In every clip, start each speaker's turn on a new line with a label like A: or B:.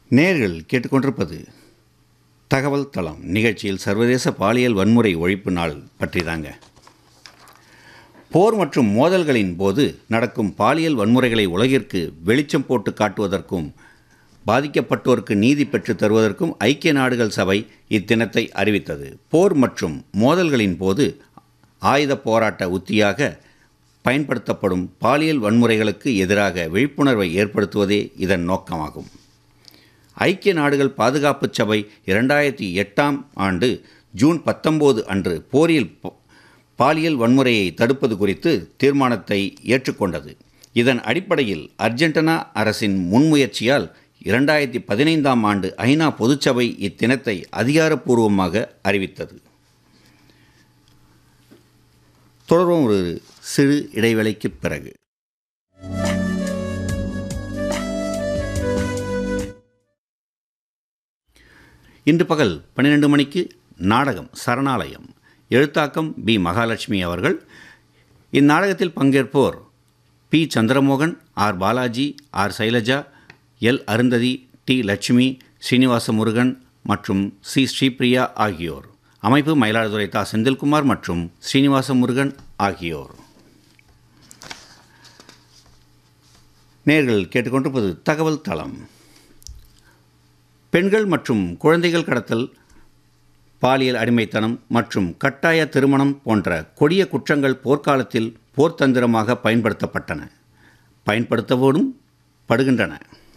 A: நேர்கள் கேட்டுக்கொண்டிருப்பது தகவல் தளம் நிகழ்ச்சியில் சர்வதேச பாலியல் வன்முறை ஒழிப்பு நாள் பற்றி தாங்க போர் மற்றும் மோதல்களின் போது நடக்கும் பாலியல் வன்முறைகளை உலகிற்கு வெளிச்சம் போட்டு காட்டுவதற்கும் பாதிக்கப்பட்டோருக்கு நீதி பெற்றுத் தருவதற்கும் ஐக்கிய நாடுகள் சபை இத்தினத்தை அறிவித்தது போர் மற்றும் மோதல்களின் போது ஆயுத போராட்ட உத்தியாக பயன்படுத்தப்படும் பாலியல் வன்முறைகளுக்கு எதிராக விழிப்புணர்வை ஏற்படுத்துவதே இதன் நோக்கமாகும் ஐக்கிய நாடுகள் பாதுகாப்பு சபை இரண்டாயிரத்தி எட்டாம் ஆண்டு ஜூன் பத்தொம்போது அன்று போரில் ப- பாலியல் வன்முறையை தடுப்பது குறித்து தீர்மானத்தை ஏற்றுக்கொண்டது இதன் அடிப்படையில் அர்ஜென்டினா அரசின் முன்முயற்சியால் இரண்டாயிரத்தி பதினைந்தாம் ஆண்டு ஐநா பொதுச்சபை இத்தினத்தை அதிகாரப்பூர்வமாக அறிவித்தது தொடர்வோம் ஒரு சிறு இடைவேளைக்குப் பிறகு இன்று பகல் பன்னிரண்டு மணிக்கு நாடகம் சரணாலயம் எழுத்தாக்கம் பி மகாலட்சுமி அவர்கள் இந்நாடகத்தில் பங்கேற்போர் P Chandramohan R Balaji R Sailaja L Arundhati T Lakshmi Srinivasa Murugan மற்றும் சி ஸ்ரீபிரியா ஆகியோர் அமைப்பு மயிலாடுதுறை தா செந்தில்குமார் மற்றும் ஸ்ரீனிவாச முருகன் ஆகியோர் நேர்கள் கேட்டுக்கொண்டிருப்பது தகவல் தளம் பெண்கள் மற்றும் குழந்தைகள் கடத்தல் பாலியல் அடிமைத்தனம் மற்றும் கட்டாய திருமணம் போன்ற கொடிய குற்றங்கள் போர்க்காலத்தில் போர்த்தந்திரமாக பயன்படுத்தப்பட்டன பயன்படுத்தவோடும் படுகின்றன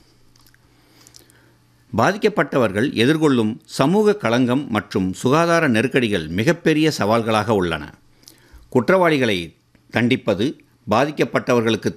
A: பாதிக்கப்பட்டவர்கள் எதிர்கொள்ளும் சமூக களங்கம் மற்றும் சுகாதார நெருக்கடிகள் மிகப்பெரிய சவால்களாக உள்ளன குற்றவாளிகளை தண்டிப்பது பாதிக்கப்பட்டவர்களுக்கு